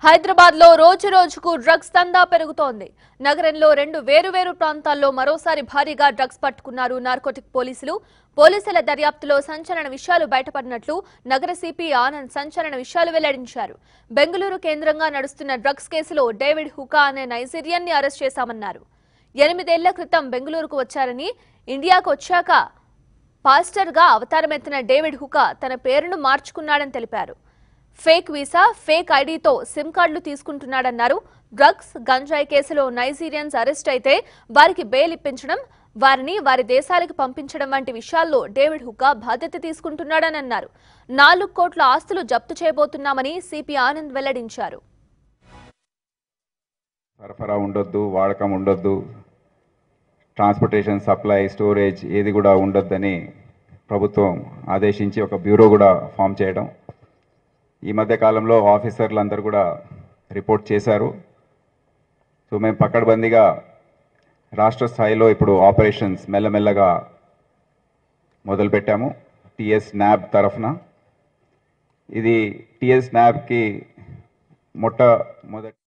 హైదరాబాద్ లో రోజు రోజుకు డ్రగ్స్ దందా పెరుగుతోంది నగరంలో రెండు వేరువేరు ప్రాంతాల్లో మరోసారి భారీగా డ్రగ్స్ పట్టుకున్నారు నార్కోటిక్ పోలీసులు పోలీసుల దర్యాప్తులో సంచలన విషయాలు బయటపడినట్లు నగర సిపి ఆనంద్ సంచలన విషయాలు వెల్లడించారు బెంగళూరు కేంద్రంగా నడుస్తున్న డ్రగ్స్ కేసులో డేవిడ్ హుకా అనే నైజీరియన్ ని అరెస్ట్ చేశామన్నారు ఎనిమిదేళ్ల క్రితం బెంగళూరుకు వచ్చారని ఇండియాకు వచ్చాక పాస్టర్గా అవతారమెత్తిన డేవిడ్ హుకా తన పేరును మార్చుకున్నాడని తెలిపారు ఫేక్ వీసా ఫేక్ ఐడీతో సిమ్ కార్డులు తీసుకుంటున్నాడన్నారు డ్రగ్స్ గంజాయి కేసులో నైజీరియన్స్ అరెస్ట్ అయితే వారికి బెయిల్ ఇప్పించడం వారిని వారి దేశాలకు పంపించడం వంటి విషయాల్లో డేవిడ్ హుకా బాధ్యత తీసుకుంటున్నాడని అన్నారు నాలుగు కోట్ల ఆస్తులు జప్తు చేయబోతున్నామని సిపి ఆనంద్ వెల్లడించారు సరఫరా ఉండొద్దు వాడకం ఉండొద్దు ట్రాన్స్పోర్టేషన్ సప్లై స్టోరేజ్ ఏది కూడా ఉండొద్దని ప్రభుత్వం ఆదేశించి ఒక బ్యూరో కూడా ఫామ్ చేయడం ఈ మధ్య కాలంలో ఆఫీసర్లు అందరూ కూడా రిపోర్ట్ చేశారు సో మేము పక్కడబందీగా రాష్ట్ర స్థాయిలో ఇప్పుడు ఆపరేషన్స్ మెల్లమెల్లగా మొదలుపెట్టాము టిఎస్ న్యాబ్ తరఫున ఇది టిఎస్ న్యాబ్కి మొట్టమొదటి